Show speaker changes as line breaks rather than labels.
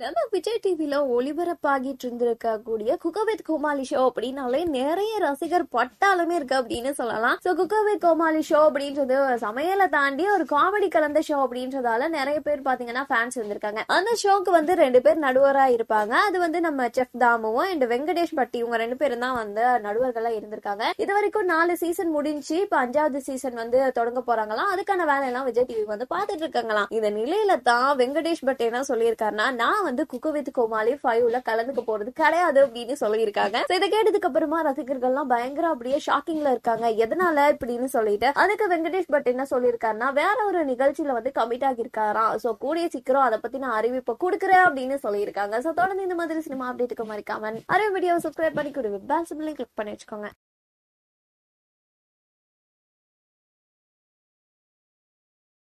நம்ம விஜய் டிவில ஒளிபரப்பாகிட்டு இருந்திருக்கக்கூடிய குகவித் கோமாளி ஷோ அப்படின்னாலே நிறைய ரசிகர் பட்டாலுமே இருக்கு அப்படின்னு சொல்லலாம் சோ குகவித் கோமாளி ஷோ அப்படின்றது சமையலை தாண்டி ஒரு காமெடி கலந்த ஷோ அப்படின்றதால நிறைய பேர் பாத்தீங்கன்னா ஃபேன்ஸ் வந்திருக்காங்க அந்த ஷோக்கு வந்து ரெண்டு பேர் நடுவரா இருப்பாங்க அது வந்து நம்ம செஃப் தாமுவும் அண்ட் வெங்கடேஷ் பட்டி இவங்க ரெண்டு பேரும் தான் வந்து நடுவர்களா இருந்திருக்காங்க இது வரைக்கும் நாலு சீசன் முடிஞ்சு இப்ப அஞ்சாவது சீசன் வந்து தொடங்க போறாங்களாம் அதுக்கான வேலையெல்லாம் விஜய் டிவி வந்து பாத்துட்டு இருக்காங்களாம் இந்த நிலையில தான் வெங்கடேஷ் பட் என்ன சொல்லியிருக்காருன்னா நான் வந்து குக்கு வித் கோமாளி ஃபைவ்ல கலந்துக்க போறது கிடையாது அப்படின்னு சொல்லியிருக்காங்க So இதை கேட்டதுக்கு அப்புறமா ரசிகர்கள்லாம் பயங்கர அப்படியே ஷாக்கிங்ல இருக்காங்க எதனால இப்படின்னு சொல்லிட்டு அதுக்கு வெங்கடேஷ் பட் என்ன சொல்லியிருக்காருன்னா வேற ஒரு நிகழ்ச்சியில வந்து கமிட் ஆகியிருக்காராம் சோ கூடிய சீக்கிரம் அதை பத்தி நான் அறிவிப்பை கொடுக்குறேன் அப்படின்னு சொல்லியிருக்காங்க சோ தொடர்ந்து இந்த மாதிரி சினிமா அப்டேட்டுக்கு மறைக்காம அறிவு வீடியோ சப்ஸ்கிரைப் பண்ணி கொடுங்க பெல் சிம்பிளையும் கிளிக் பண்ணி வச்சுக்கோங்க